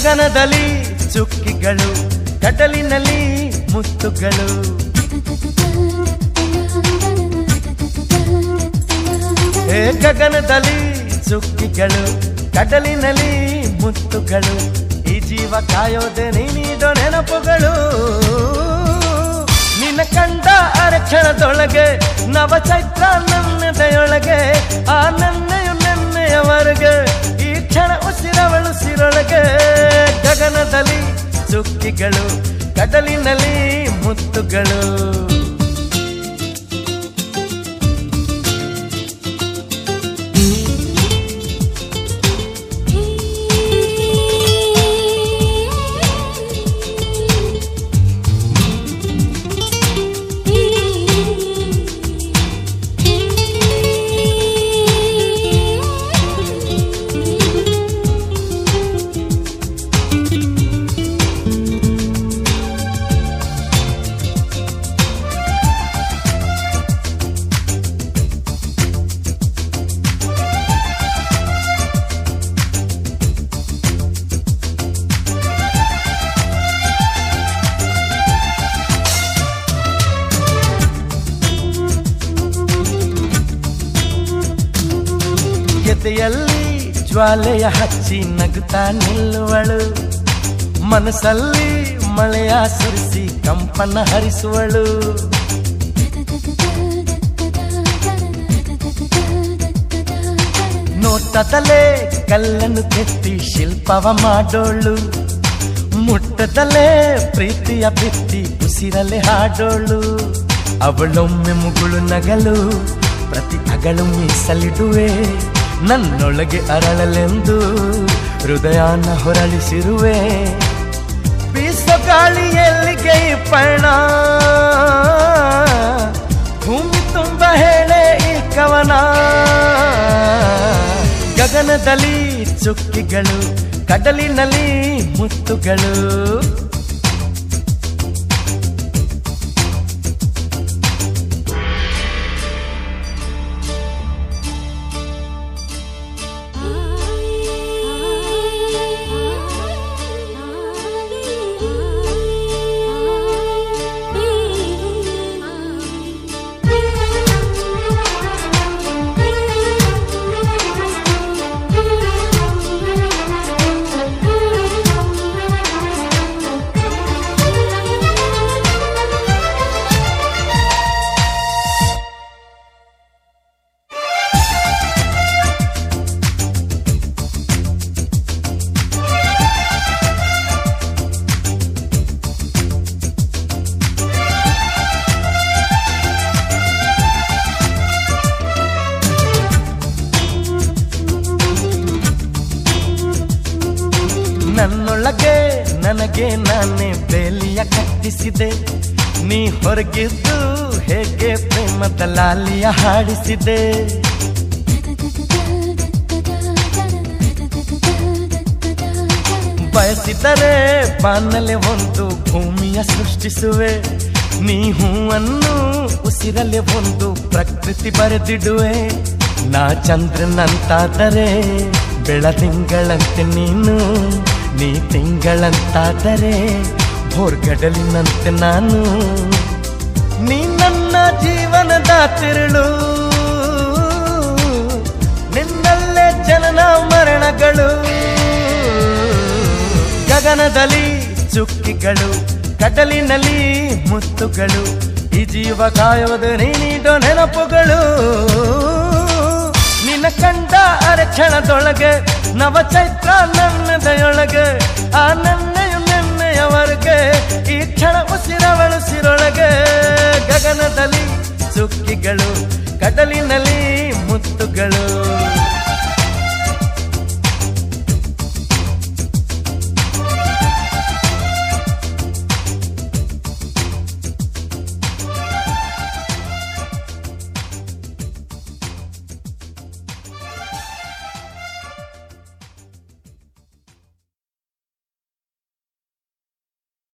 ಗಗನದಲ್ಲಿ ಚುಕ್ಕಿಗಳು ಕಡಲಿನಲ್ಲಿ ಮುತ್ತುಗಳು ಏ ಗಗನದಲ್ಲಿ ಚುಕ್ಕಿಗಳು ಕಡಲಿನಲ್ಲಿ ಮುತ್ತುಗಳು ಈ ಜೀವ ಕಾಯೋದೆ ನೀ ನೀಡೋ ನೆನಪುಗಳು ನಿನ್ನ ಕಂಡ ಅರಕ್ಷಣದೊಳಗೆ ನವ ಚೈತ್ರ ನನ್ನದೆಯೊಳಗೆ ಆ ನನ್ನೆಯು ನೆನ್ನೆಯವರೆಗೆ ಈ ಕ್ಷಣ ಉಸಿರವಳು ಸಿರೊಳಗೆ ಗಗನದಲ್ಲಿ ಚುಕ್ಕಿಗಳು ಕಡಲಿನಲ್ಲಿ ಮುತ್ತುಗಳು ಎದೆಯಲ್ಲಿ ಜ್ವಾಲೆಯ ಹಚ್ಚಿ ನಗುತ್ತಾ ನಿಲ್ಲುವಳು ಮನಸ್ಸಲ್ಲಿ ಮಳೆಯ ಸುರಿಸಿ ಕಂಪನ ಹರಿಸುವಳು ನೋಟದಲ್ಲೇ ಕಲ್ಲನ್ನು ಕೆತ್ತಿ ಶಿಲ್ಪವ ಮಾಡೋಳು ಮುಟ್ಟದಲ್ಲೇ ಪ್ರೀತಿಯ ಬಿತ್ತಿ ಉಸಿರಲೆ ಹಾಡೋಳು ಅವಳೊಮ್ಮೆ ಮುಗುಳು ನಗಲು ಪ್ರತಿ ಅಗಳು ಮೀಸಲಿಡುವೆ ನನ್ನೊಳಗೆ ಅರಳಲೆಂದು ಹೃದಯನ ಹೊರಳಿಸಿರುವೆ ಬೀಸೋ ಗಾಳಿಯಲ್ಲಿಗೆ ಈ ಪಯಣ ಭೂಮಿ ತುಂಬ ಹೇಳೆ ಈ ಕವನ ಗಗನದಲ್ಲಿ ಚುಕ್ಕಿಗಳು ಕಡಲಿನಲ್ಲಿ ಮುತ್ತುಗಳು ನನ್ನೊಳಗೆ ನನಗೆ ನಾನೇ ಬೇಲಿಯ ಕಟ್ಟಿಸಿದೆ ನೀ ಹೊರಗಿದ್ದು ಹೇಗೆ ಪ್ರೇಮದ ಲಾಲಿಯ ಹಾಡಿಸಿದೆ ಬಯಸಿದರೆ ಬಾನಲೆ ಒಂದು ಭೂಮಿಯ ಸೃಷ್ಟಿಸುವೆ ನೀ ಹೂವನ್ನು ಉಸಿರಲೆ ಒಂದು ಪ್ರಕೃತಿ ಬರೆದಿಡುವೆ ನಾ ಚಂದ್ರನಂತಾದರೆ ಬೆಳದಿಂಗಳಂತೆ ನೀನು ನೀ ತಿಂಗಳಂತಾದರೆ ಭೋರ್ಗಡಲಿನಂತೆ ನಾನು ನೀ ನನ್ನ ಜೀವನದ ತಿರುಳು ನಿನ್ನಲ್ಲೇ ಜನನ ಮರಣಗಳು ಗಗನದಲ್ಲಿ ಚುಕ್ಕಿಗಳು ಕಡಲಿನಲ್ಲಿ ಮುತ್ತುಗಳು ಈ ಜೀವ ಕಾಯೋದು ನೀ ನೀಡೋ ನೆನಪುಗಳು ನಿನ್ನ ಕಂಡ ಅರಕ್ಷಣದೊಳಗೆ ನವ ಚೈತ್ರ ನನ್ನದೆಯೊಳಗೆ ಆ ನನ್ನೆಯು ನೆನ್ನೆಯವರೆಗೆ ಈ ಕ್ಷಣ ಉಸಿರವಳು ಸಿರೊಳಗೆ ಗಗನದಲ್ಲಿ